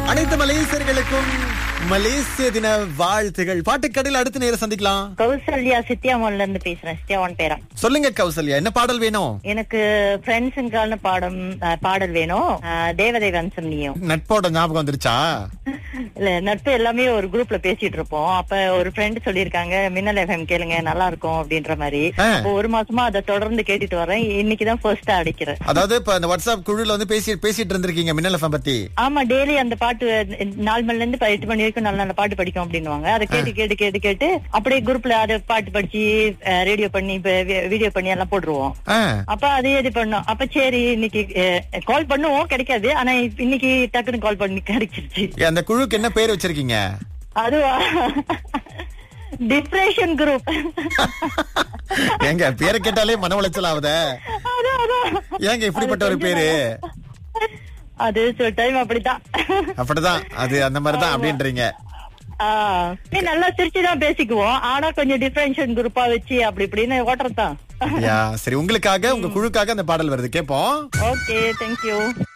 அனைத்து மலேசியர்களுக்கும் மலேசிய தின வாழ்த்துகள் பாட்டுக்கடையில் அடுத்த நேரம் சந்திக்கலாம் கௌசல்யா சித்தியாமோன்ல இருந்து பேசுறேன் சித்தியாவான் பேரா சொல்லுங்க கௌசல்யா என்ன பாடல் வேணும் எனக்கு ஃப்ரெண்ட்ஸுங்கான பாடம் அஹ், பாடல் வேணும் அஹ், தேவதை வம்சம் நீயும் நட்போட ஞாபகம் வந்துருச்சா இல்ல நட்பு எல்லாமே ஒரு குரூப்ல பேசிட்டு இருப்போம் அப்ப ஒரு ஃப்ரெண்ட் சொல்லியிருக்காங்க மின்னல் எஃப்எம் கேளுங்க நல்லா இருக்கும் அப்படின்ற மாதிரி ஆ. அப்போ ஒரு மாசமா அதை தொடர்ந்து கேட்டுட்டு வரேன் இன்னைக்குதான் ஃபர்ஸ்டா அடிக்கிறேன் அதாவது இப்ப அந்த வாட்ஸ்அப் குழுல வந்து பேசி பேசிட்டு இருந்திருக்கீங்க மின்னல் எஃப்எம் பத்தி ஆமா டெய்லி அந்த பாட்டு அஹ், நாலு மணில இருந்து எட்டு மணி வரைக்கும் நல்ல நல்ல பாட்டு படிக்கும் அப்படின்னுவாங்க அதை கேட்டு கேட்டு கேட்டு கேட்டு அப்படியே குரூப்ல அதை பாட்டு படிச்சு ரேடியோ பண்ணி வீடியோ பண்ணி எல்லாம் போட்டுருவோம் ஆ, அப்ப அதே இது பண்ணோம் அப்ப சரி இன்னைக்கு கால் பண்ணுவோம் கிடைக்காது ஆனா இப்ப இன்னைக்கு டக்குன்னு கால் பண்ணி கிடைச்சிருச்சு அந்த குழுக்கு என்ன பேர் வச்சிருக்கீங்க அதுவா டிப்ரெஷன் குரூப் ஏங்க பேரை கேட்டாலே மன உளைச்சல் ஆகுதே ஏங்க இப்படிப்பட்ட ஒரு பேரு அது சில டைம் அப்படித்தான் அப்படிதான் அது அந்த மாதிரிதான் அப்படின்றீங்க ஆ, நீ நல்லா சிரிச்சுதான் பேசிக்குவோம் ஆனா கொஞ்சம் டிஃபரன்ஷியன் குரூப்பா வச்சு அப்படி இப்படின்னு ஓட்டுறதுதான் யா சரி உங்களுக்காக உங்க குழுக்காக அந்த பாடல் வருது கேப்போம் ஓகே தேங்க்யூ